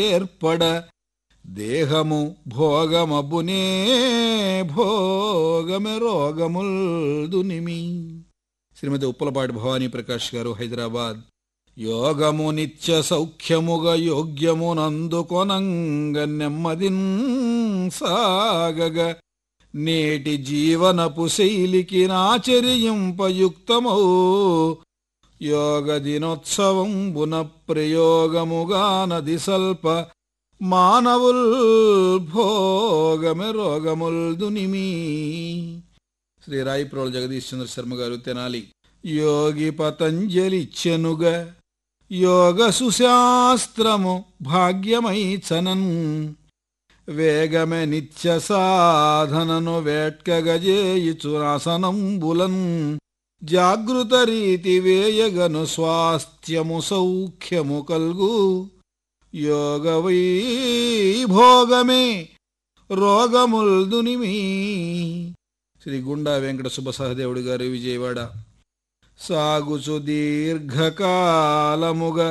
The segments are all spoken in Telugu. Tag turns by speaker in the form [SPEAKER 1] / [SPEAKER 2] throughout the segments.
[SPEAKER 1] ఏర్పడ దేహము భోగమబునే భోగమె రోగముల్ దునిమి శ్రీమతి ఉప్పలపాటి భవానీ ప్రకాష్ గారు హైదరాబాద్ యోగము నిత్య సౌఖ్యముగ యోగ్యమునందుకొనంగ నెమ్మదిన్ సాగగ నేటి జీవనపు శైలికి నాచరింపయుక్తమౌ యోగ దినోత్సవం బున ప్రయోగముగానది సల్ప మానవుల్ భోగమె రోగముల్ దునిమి శ్రీ రాయిప్రోల్ జగదీష్ చంద్ర శర్మ గారు తెనాలి యోగి పతంజలిచ్చెనుగ యోగ సుశాస్త్రము భాగ్యమై చనన్ వేగమె నిత్య సాధనను వేట్కగజేయుచునాసనంబులన్ జాగృత రీతి వేయగను స్వాస్థ్యము సౌఖ్యము కల్గు యోగ వైభోగమే రోగముల్ దునిమి శ్రీ గుండా వెంకట సుబ్బ సహదేవుడు గారు విజయవాడ సాగుచు దీర్ఘకాలముగా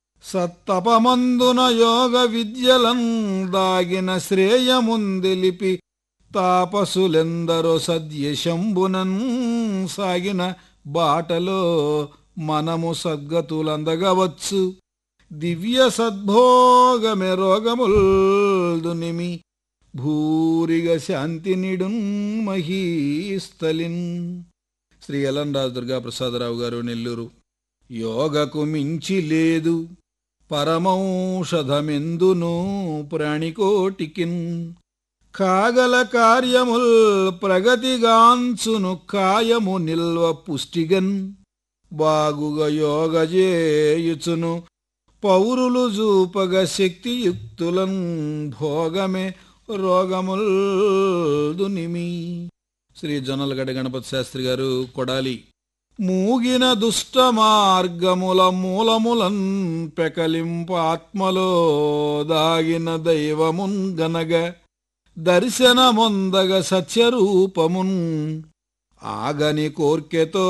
[SPEAKER 1] సత్తపమందున యోగ విద్యలం దాగిన శ్రేయముందిలిపి తాపసులెందరో సద్యశంబునన్ సాగిన బాటలో మనము సద్గతులందగవచ్చు దివ్య సద్భోగమె రోగముల్ దునిమి భూరిగ శాంతి నిడున్ మహీస్థలిన్ శ్రీ ఎల్ఎన్ రాజు దుర్గా ప్రసాదరావు గారు నెల్లూరు యోగకు మించి లేదు పరమౌషధమెందును ప్రాణికోటికిన్ కాగల కార్యముల్ ప్రగతిగాంచును కాయము నిల్వ పుష్టిగన్ బాగుగా యోగ చేయుచును పౌరులు జూపగ శక్తియుక్తులన్ భోగమే రోగముల్ దునిమి శ్రీ జొన్నలగడ్డ గణపతి శాస్త్రి గారు కొడాలి మూగిన దుష్ట మార్గముల మూలములన్ పెకలింప ఆత్మలో దాగిన దైవమున్ గనగ దర్శనమొందగ సత్యరూపమున్ ఆగని కోర్కెతో